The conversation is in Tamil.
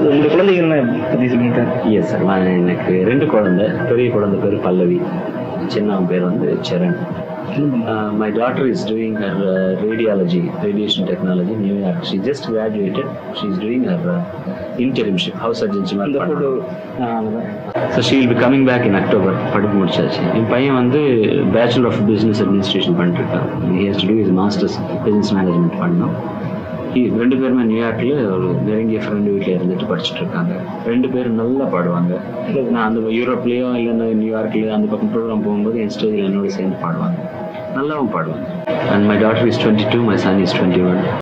உங்களுடைய குழந்தைகள் பற்றி சொல்லுங்க சார் எஸ் சார் எனக்கு ரெண்டு குழந்தை பெரிய குழந்தை பேர் பல்லவி சின்னவன் பேர் வந்து Charan my daughter is doing her radiology radiation technology New York she just graduated she is doing her internship house surgeoncy இந்த மாதிரி photo so she will be coming back in October படிப்பு முடிச்சாச்சு என் பையன் வந்து பேச்சுலர் ஆஃப் பிஸ்னஸ் அட்மினிஸ்ட்ரேஷன் பண்ணிருக்கான் has to do is masters business management பண்ணோம் He- ரெண்டு பேருமே நியூயார்க்கில் ஒரு நெருங்கிய ஃப்ரெண்டு வீட்டில் இருந்துட்டு படிச்சுட்டு இருக்காங்க ரெண்டு பேரும் நல்லா பாடுவாங்க நான் அந்த யூரோப்லேயோ இல்லைன்னா நியூயார்க்லேயோ அந்த பக்கம் ப்ரோக்ராம் போகும்போது என் ஸ்டேஜில் என்னோட சேர்ந்து பாடுவாங்க நல்லாவும் பாடுவாங்க and my daughter is twenty two my son is twenty one